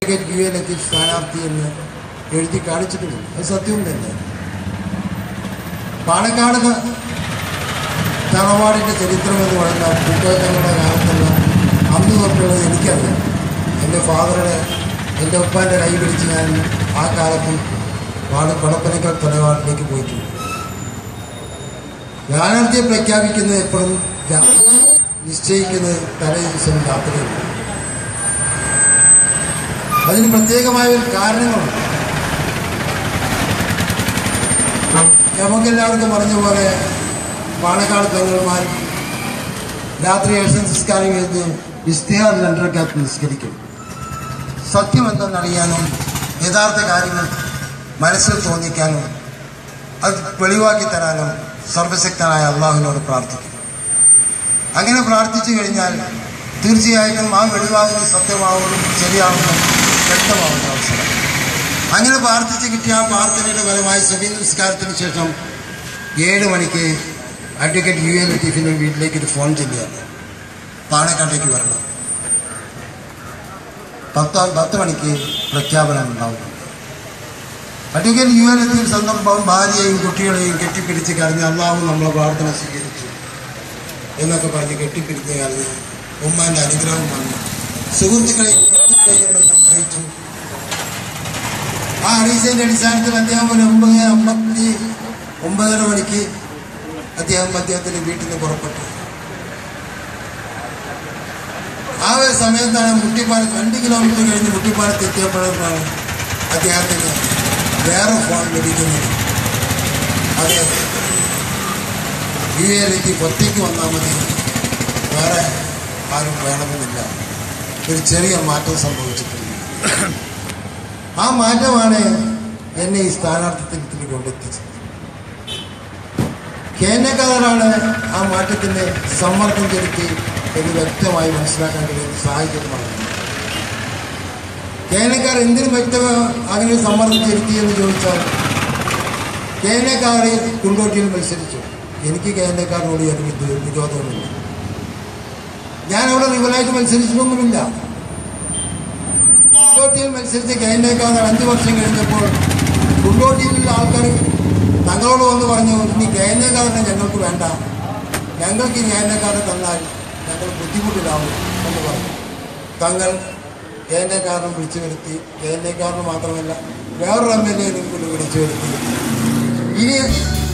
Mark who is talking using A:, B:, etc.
A: U എയിലെത്തി സ്ഥാനാർത്ഥി എന്ന് എഴുതി കാണിച്ചിട്ടുണ്ട് അത് സത്യവും തന്നെ പാലക്കാട് ത- തറവാടിൻ്റെ ചരിത്രം എന്ന് പറയുന്ന പുസ്തകങ്ങളുടെ കാലത്തുള്ള അന്ന് തൊട്ടുള്ളത് എനിക്കറിയാം എൻ്റെ ഫാദറുടെ എൻ്റെ ഉപ്പാൻ്റെ കൈ പിടിച്ച് ഞാൻ ആ കാലത്തും വാട് പടപ്പനക്കൽ തറവാടിലേക്ക് പോയിട്ടുണ്ട് സ്ഥാനാർത്ഥിയെ പ്രഖ്യാപിക്കുന്നത് എപ്പോഴും രാ- നിശ്ചയിക്കുന്നത് തലേ ദിവസം രാത്രിയാണ് അതിന് പ്രത്യേകമായ ഒരു കാരണങ്ങളുണ്ട് നമുക്കെല്ലാവർക്കും പറഞ്ഞ പോലെ പാലക്കാട് പെങ്ങന്മാർ രാത്രി ഏഴ് സംസ്കാരം ചെയ്ത് ഇസ്തിഹാർ രണ്ടരക്കകത്ത് നിസ്കരിക്കും സത്യം എന്തെന്നറിയാനും യഥാർത്ഥ കാര്യങ്ങൾ മനസ്സിൽ തോന്നിക്കാനും അത് വെളിവാക്കി തരാനും സർവശക്തനായ അള്ളാഹുവിനോട് പ്രാർത്ഥിക്കും അങ്ങനെ പ്രാർത്ഥിച്ചു കഴിഞ്ഞാൽ തീർച്ചയായിട്ടും ആ വെളിവാകുന്ന സത്യമാവുന്നു ശരിയാവുന്നു വ്യക്തമാവുന്ന അവസരം അങ്ങനെ പ്രാർത്ഥിച്ച് കിട്ടിയ ആ പ്രാർത്ഥനയുടെ ഫലമായി സഭി നിസ്കാരത്തിന് ശേഷം ഏഴ് മണിക്ക് അഡ്വക്കേറ്റ് യു എൻ ലത്തീഫിൻ്റെ വീട്ടിലേക്ക് ഒരു ഫോൺ ചെയ്യുകയാണ് പാണക്കാട്ടേക്ക് വരണം പത്ത് പത്ത് മണിക്ക് പ്രഖ്യാപനം ഉണ്ടാവും അഡ്വക്കേറ്റ് യു എൻ ലത്തീഫ് സന്ദർഭം ഭാര്യയെയും കുട്ടികളെയും കെട്ടിപ്പിടിച്ച് കരഞ്ഞ് അള്ളാഹു നമ്മളെ പ്രാർത്ഥന സ്വീകരിച്ചു എന്നൊക്കെ പറഞ്ഞ് കെട്ടിപ്പിടിച്ച് കരഞ്ഞ് ഉമ്മാന്റെ അനുഗ്രഹം വന്നു സുഹൃത്തുക്കളെ എല്ലാം അറിയിച്ചു ആ അറിയിച്ചതിന്റെ അടിസ്ഥാനത്തിൽ അദ്ദേഹം ഒരു ഒമ്പത് അമ്പത്തി ഒമ്പതര മണിക്ക് അദ്ദേഹം അദ്ദേഹത്തിന്റെ വീട്ടിൽ നിന്ന് പുറപ്പെട്ടു ആ ഒരു സമയത്താണ് മുട്ടിപ്പാലത്ത് രണ്ട് കിലോമീറ്റർ കഴിഞ്ഞ് മുട്ടിപ്പാലത്ത് എത്തിയപ്പോഴാണ് അദ്ദേഹത്തിന് വേറെ ഫോൺ ലഭിക്കുന്നത് അതെ യു എയിലെത്തി ഒറ്റയ്ക്ക് വന്നാൽ മതി വേറെ ആരും വേണമെന്നില്ല ഒരു ചെറിയ മാറ്റം സംഭവിച്ചിട്ടുണ്ട് ആ മാറ്റമാണ് എന്നെ ഈ സ്ഥാനാർത്ഥിത്വത്തിൽ കൊണ്ടെത്തിച്ചത് കേന്ദ്രക്കാരാണ് ആ മാറ്റത്തിന്റെ സമ്മർദ്ദം ചെലുത്തി എന്ന് വ്യക്തമായി മനസ്സിലാക്കാൻ കഴിയുന്ന സാഹചര്യമാണ് കേന്ദ്രക്കാർ എന്തിനു വ്യക്തമ അങ്ങനെ ഒരു സമ്മർദ്ദം ചെലുത്തി എന്ന് ചോദിച്ചാൽ കേന്ദ്രക്കാർ കുണ്ടോട്ടിയിൽ മത്സരിച്ചു എനിക്ക് കേന്ദ്രക്കാരനോട് ഒരു വിദ്യ- വിരോധമില്ല ഞാൻ അവിടെ റിവലായിട്ട് മത്സരിച്ചിട്ടൊന്നുമില്ല കുണ്ടോട്ടിയിൽ മത്സരിച്ച് കേന്ദ്രക്കാർ അഞ്ചു വർഷം കഴിഞ്ഞപ്പോൾ കുണ്ടോട്ടിയിലുള്ള ആൾക്കാർ തങ്ങളോട് വന്ന് പറഞ്ഞു ഇനി കേന്ദ്രക്കാരനെ ഞങ്ങൾക്ക് വേണ്ട ഞങ്ങൾക്ക് കേന്ദ്രക്കാരെ തന്നാൽ ഞങ്ങൾ ബുദ്ധിമുട്ടിലാവും എന്ന് പറഞ്ഞു തങ്ങൾ കേന്ദ്രക്കാരനെ വിളിച്ചു വരുത്തി കേന്ദ്രക്കാരന് മാത്രമല്ല വേറൊരു എം എൽ എ കൂടി വിളിച്ചു വരുത്തി ഇനി